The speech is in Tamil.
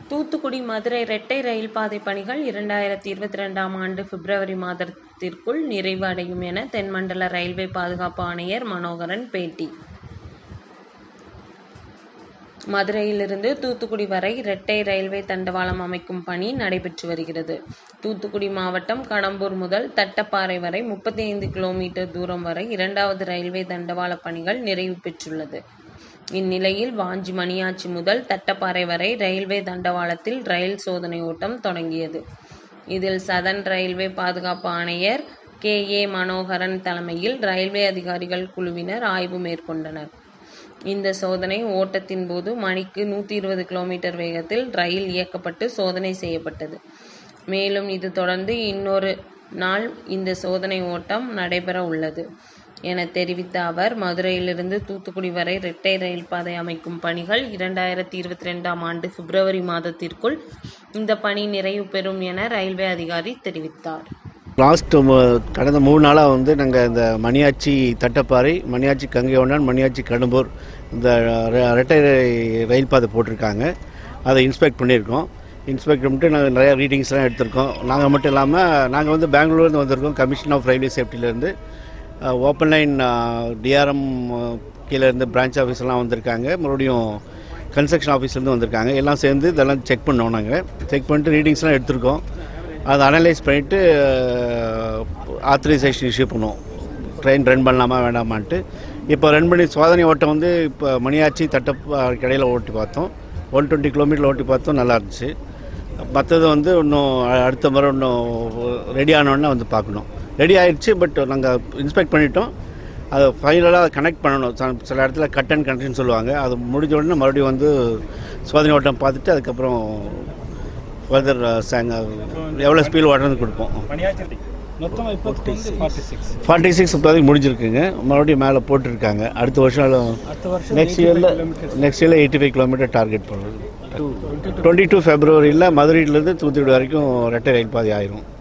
தூத்துக்குடி மதுரை இரட்டை ரயில் பாதை பணிகள் இரண்டாயிரத்தி இருபத்தி ரெண்டாம் ஆண்டு பிப்ரவரி மாதத்திற்குள் நிறைவு அடையும் என தென்மண்டல ரயில்வே பாதுகாப்பு ஆணையர் மனோகரன் பேட்டி மதுரையிலிருந்து தூத்துக்குடி வரை இரட்டை ரயில்வே தண்டவாளம் அமைக்கும் பணி நடைபெற்று வருகிறது தூத்துக்குடி மாவட்டம் கடம்பூர் முதல் தட்டப்பாறை வரை முப்பத்தி ஐந்து கிலோமீட்டர் தூரம் வரை இரண்டாவது ரயில்வே தண்டவாள பணிகள் நிறைவு பெற்றுள்ளது இந்நிலையில் வாஞ்சி மணியாச்சி முதல் தட்டப்பாறை வரை ரயில்வே தண்டவாளத்தில் ரயில் சோதனை ஓட்டம் தொடங்கியது இதில் சதன் ரயில்வே பாதுகாப்பு ஆணையர் கே ஏ மனோகரன் தலைமையில் ரயில்வே அதிகாரிகள் குழுவினர் ஆய்வு மேற்கொண்டனர் இந்த சோதனை ஓட்டத்தின் போது மணிக்கு நூற்றி இருபது கிலோமீட்டர் வேகத்தில் ரயில் இயக்கப்பட்டு சோதனை செய்யப்பட்டது மேலும் இது தொடர்ந்து இன்னொரு நாள் இந்த சோதனை ஓட்டம் நடைபெற உள்ளது என தெரிவித்த அவர் மதுரையிலிருந்து தூத்துக்குடி வரை இரட்டை ரயில் பாதை அமைக்கும் பணிகள் இரண்டாயிரத்தி இருபத்தி ரெண்டாம் ஆண்டு பிப்ரவரி மாதத்திற்குள் இந்த பணி நிறைவு பெறும் என ரயில்வே அதிகாரி தெரிவித்தார் லாஸ்ட் கடந்த மூணு நாளாக வந்து நாங்கள் இந்த மணியாச்சி தட்டப்பாறை மணியாச்சி கங்கையொண்டான் மணியாச்சி கடம்பூர் இந்த ரெ- ரெட்டை ர- ரயில் பாதை போட்டிருக்காங்க அதை இன்ஸ்பெக்ட் பண்ணியிருக்கோம் இன்ஸ்பெக்ட் பண்ணிட்டு நாங்கள் நிறையா ரீடிங்ஸ்லாம் எடுத்திருக்கோம் நாங்கள் மட்டும் இல்லாமல் நாங்கள் வந்து பெங்களூர்லேருந்து வந்திருக்கோம் கமிஷன் ஆஃப் ரயில்வே சேஃப்டிலேருந்து ஓப்பன் லைன் டிஆர்எம் கீழே இருந்து பிரான்ச் ஆஃபீஸ்லாம் வந்திருக்காங்க மறுபடியும் கன்ஸ்ட்ரக்ஷன் ஆஃபீஸ்லேருந்து வந்திருக்காங்க எல்லாம் சேர்ந்து இதெல்லாம் செக் பண்ணோம் நாங்கள் செக் பண்ணிட்டு ரீடிங்ஸ்லாம் எடுத்திருக்கோம் அதை அனலைஸ் பண்ணிவிட்டு ஆத்தரைசேஷன் இஷ்யூ பண்ணுவோம் ட்ரெயின் ரன் பண்ணலாமா வேண்டாமான்ட்டு இப்போ ரன் பண்ணி சோதனை ஓட்டம் வந்து இப்போ மணியாச்சி தட்டப்பா கடையில் ஓட்டி பார்த்தோம் ஒன் டுவெண்ட்டி கிலோமீட்டர் ஓட்டி பார்த்தோம் நல்லா இருந்துச்சு மற்றது வந்து இன்னும் அ- அடுத்த முறை இன்னும் ரெடி ஆனோடனே வந்து பார்க்கணும் ரெடி ஆயிடுச்சு பட் நாங்கள் இன்ஸ்பெக்ட் பண்ணிட்டோம் அதை ஃபைனலாக அதை கனெக்ட் பண்ணணும் ச- சில இடத்துல கட் அண்ட் கனெக்ஷன் சொல்லுவாங்க அது முடிஞ்ச உடனே மறுபடியும் வந்து சோதனை ஓட்டம் பார்த்துட்டு அதுக்கப்புறம் ஃபர்தர் சாங் எவ்வளோ ஸ்பீடு ஓட்டுறது கொடுப்போம் மொத்தம் இப்போதைக்கு வந்து ஃபார்ட்டி சிக்ஸ் ஃபார்ட்டி சிக்ஸ் இப்போதைக்கு முடிஞ்சிருக்குங்க மறுபடியும் மேலே போட்டிருக்காங்க அடுத்த வருஷம் அடுத்த வருஷம் நெக்ஸ்ட் இயரில் நெக்ஸ்ட் இயரில் எயிட்டி ஃபைவ் கிலோமீட்டர் டார்கெட் பண்ணுறது டுவெண்ட்டி டூ ஃபெப்ரவரியில் மதுரையிலேருந்து தூத்துக்குடி வரைக்கும் ரெட்டை ரயில் பாதை ஆயிரும்